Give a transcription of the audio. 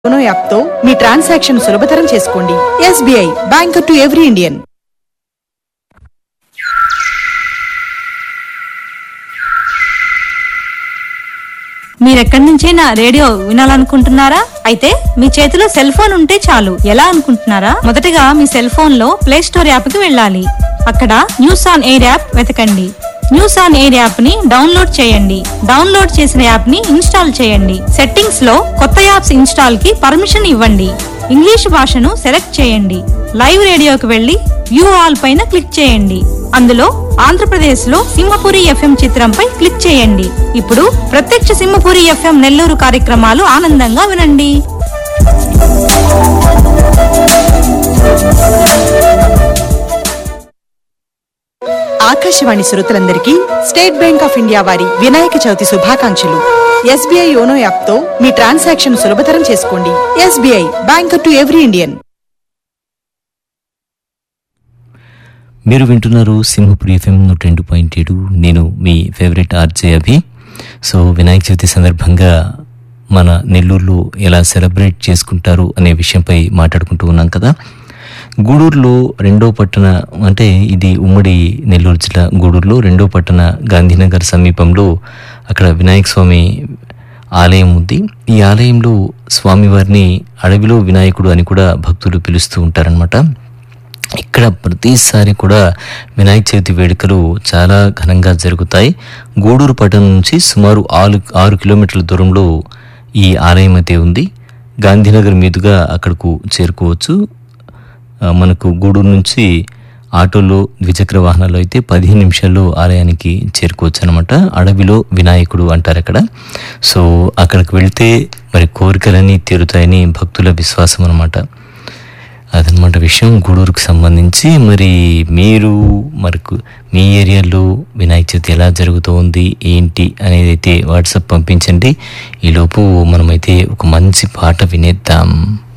YONO యాప్తో మీ transaction సులభతరం చేసుకోండి SBI banker to every Indian మీరెక్కడి నుంచైనా రేడియో వినాలనుకుంటున్నారా అయితే మీ చేతిలో సెల్ ఫోన్ ఉంటే చాలు ఎలా అనుకుంటున్నారా మొదటగా మీ సెల్ ఫోన్ లో ప్లే స్టోర్ యాప్ కి వెళ్ళాలి అక్కడ న్యూస్ ఆన్ ఎయిర్ యాప్ వెతకండి న్యూస్ ఆన్ ఎయిర్ యాప్ ని డౌన్లోడ్ చేయండి డౌన్లోడ్ చేసిన యాప్ ని ఇన్స్టాల్ చేయండి సెట్టింగ్స్ లో కొత్త యాప్స్ ఇన్స్టాల్ కి పర్మిషన్ ఇవ్వండి ఇంగ్లీష్ భాషను సెలెక్ట్ చేయండి లైవ్ రేడియోకి వెళ్లి వ్యూ ఆల్ పైన క్లిక్ చేయండి అందులో ఆంధ్రప్రదేశ్ లో సింహపురి ఎఫ్ఎం చిత్రంపై క్లిక్ చేయండి ఇప్పుడు ప్రత్యక్ష సింహపురి ఎఫ్ఎం నెల్లూరు కార్యక్రమాలు ఆనందంగా వినండి ఆకాశవాణి శ్రోతలందరికీ స్టేట్ బ్యాంక్ ఆఫ్ ఇండియా వారి వినాయక చవితి శుభాకాంక్షలు ఎస్బీఐ యోనో యాప్తో మీ ట్రాన్సాక్షన్ సులభతరం చేసుకోండి SBI banker to every Indian మీరు వింటున్నారు సింహపురి ఎఫ్ఎం నూట రెండు పాయింట్ ఏడు నేను మీ favourite RJ Abhi so Vinayaka Chavithi సందర్భంగా మన నెల్లూరులో ఎలా సెలబ్రేట్ చేసుకుంటారు అనే విషయంపై మాట్లాడుకుంటూ ఉన్నాం కదా గూడూరులో రెండో పట్టణ అంటే ఇది ఉమ్మడి నెల్లూరు జిల్లా గూడూరులో రెండో పట్టణ గాంధీనగర్ సమీపంలో అక్కడ వినాయక స్వామి ఆలయం ఉంది ఈ ఆలయంలో స్వామివారిని అడవిలో వినాయకుడు అని కూడా భక్తులు పిలుస్తూ ఉంటారనమాట ఇక్కడ ప్రతిసారి కూడా వినాయక చవితి వేడుకలు చాలా ఘనంగా జరుగుతాయి గూడూరు పట్టణం నుంచి సుమారు ఆరు ఆరు కిలోమీటర్ల దూరంలో ఈ ఆలయం అయితే ఉంది గాంధీనగర్ మీదుగా అక్కడకు చేరుకోవచ్చు ఆ, మనకు గూడూరు నుంచి ఆటోలో ద్విచక్ర వాహనాలు అయితే పదిహేను నిమిషాల్లో ఆలయానికి చేరుకోవచ్చు అనమాట అడవిలో వినాయకుడు అంటారు అక్కడ సో అక్కడికి వెళ్తే మరి కోరికలన్నీ తీరుతాయని భక్తుల విశ్వాసం అనమాట అదనమాట విషయం గూడూరుకు సంబంధించి మరి మీరు మరకు మీ ఏరియాలో వినాయక చవితి ఎలా జరుగుతోంది ఏంటి అనేది అయితే వాట్సాప్ పంపించండి ఈలోపు మనమైతే ఒక మంచి పాట వినేద్దాం